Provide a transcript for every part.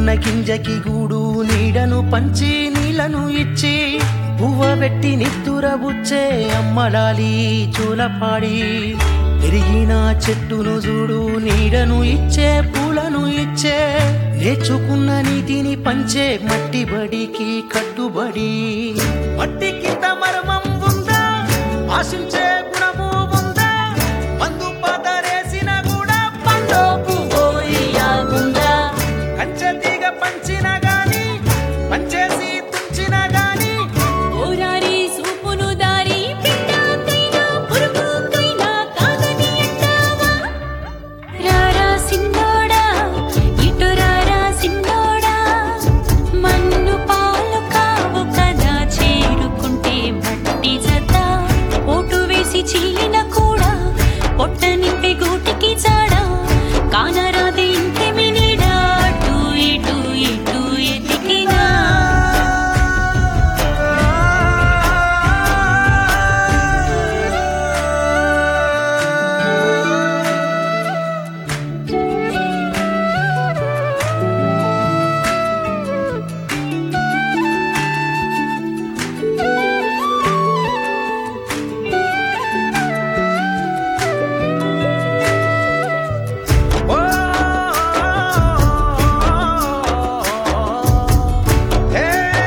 నేర్చుకున్న గింజకి గూడు నీడను పంచి నీళ్లను ఇచ్చి పువ్వ పెట్టి నిత్తురబుచ్చే అమ్మలాలి చూలపాడి పెరిగిన చెట్టును చూడు నీడను ఇచ్చే పూలను ఇచ్చే నేర్చుకున్న నీతిని పంచే మట్టి బడికి కట్టుబడి మట్టి కింద మర్మం ఉందా ఆశించే గుణము ఉందా మందు పదరేసిన కూడా పండోపు పోయియాగుందా కంచె తీగ పంచిన గాని పంచేసి తుంచిన గాని ఓరారి సూపును దారి పిండాకైనా పురుగుకైనా కాదని అంటావా రారా సిన్నోడా ఇటు రారా సిన్నోడా మన్ను పాలు కావు కదా చేరుకుంటే మట్టి జత ఓటు వేసి చీలిన కూడా పొట్ట నింపే గూటికి చాడా కానరాదే ఇంకెమి నీడా అటు ఇటు ఇటు ఎతికినా ఓ హే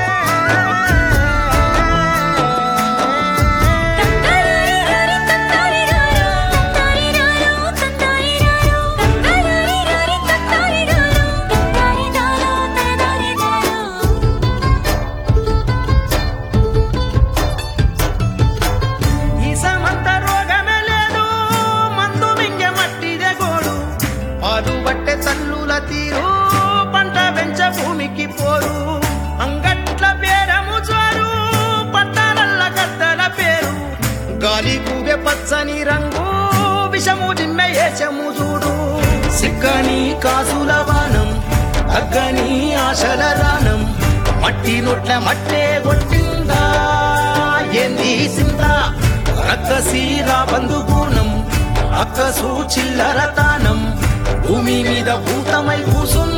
ఈ సమంత రోగమే లేదు మందు మింగ మట్టిదే గోడు పాలు బట్టె తల్లుల తీరు పంట పెంచ భూమికి పోరు అంగట్ల పేరము చారు పట్టాలల్ల గద్దల పేరు గాలి కూవె పచ్చని రంగు విషము జిమ్మె ఏచము చూడు సిక్కని కాసుల వానం తగ్గని ఆశల రానం మట్టి నొట్ల మట్టే కొట్టిందా ఏంది సింత రక్కసీరా బంధుగూణం అక్కసు చిల్లర తానం భూమి మీద భూతమై కూసుందా